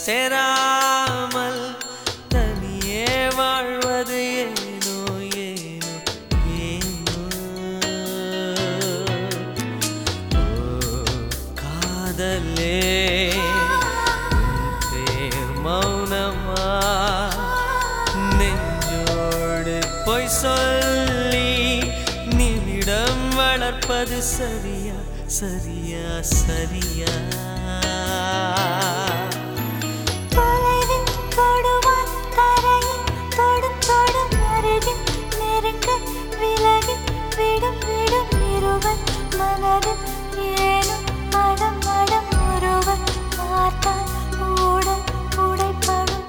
சேராமல் தனியே வாழ்வது ஏனோ ஏனோ ஏனோ ஓ, காதலே உன் பேர் மௌனமா நெஞ்சோடு பொய் சொல்லி நிமிடம் வளர்ப்பது சரியா சரியா சரியா தொலைவில் தொடுவான் தரையில் தொடும் தொடும் அருகில் நெருங்க விலகி விடும் விடும் இருவர் மனதில் ஏனும் மடம் மடம் ஒருவர் பார்த்தால் ஊடல் உடைப்படும்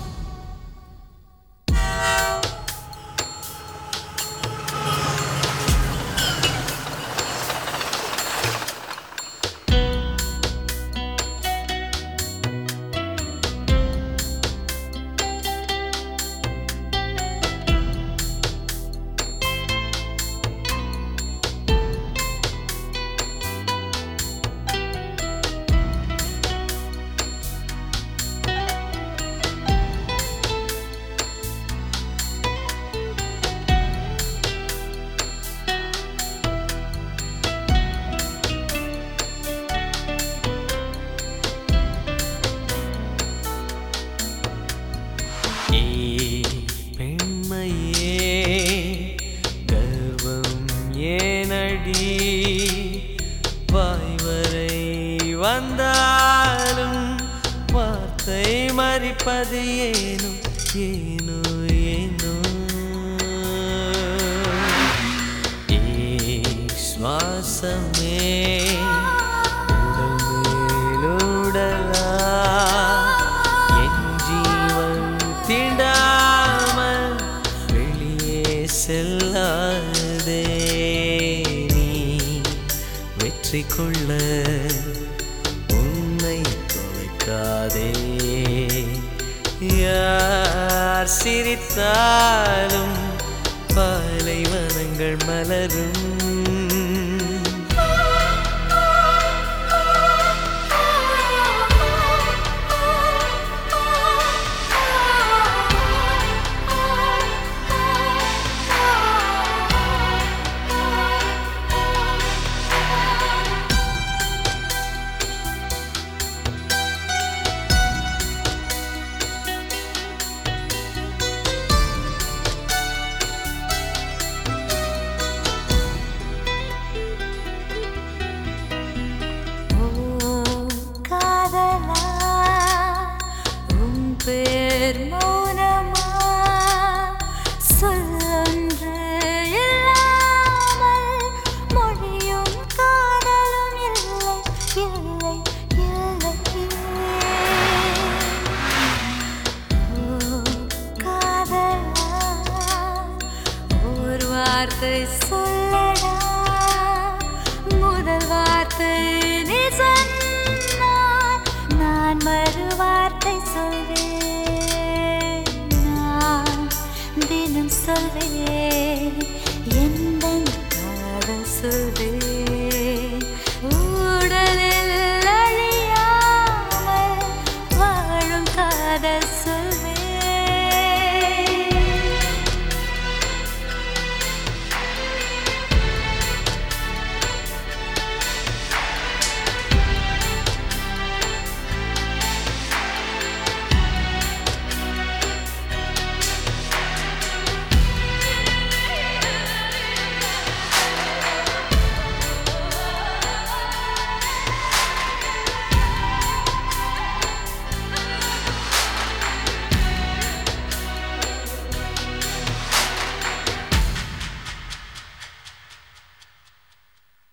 ஏய் பெண்மையே கர்வம் ஏனடி வாய் வரை வந்தாலும் வார்த்தை மறிப்பது ஏனோ ஏனோ ஏனோ ஏய் சுவாசமே உடல் மேலுடலா என் ஜீவன் தீண்டாமல் வெளியே செல்லாதே நீ வெற்றி கொள்ள உன்னை தொலைக்காதே யார் சிரித்தாலும் பாலைவனங்கள் மலரும் ஓ காதலா உன் பேர் மௌனமா சொல்லொன்று இல்லாமல் மொழியும் காதலும் இல்லை இல்லை இல்லை ஓ காதலா ஒரு வார்த்தை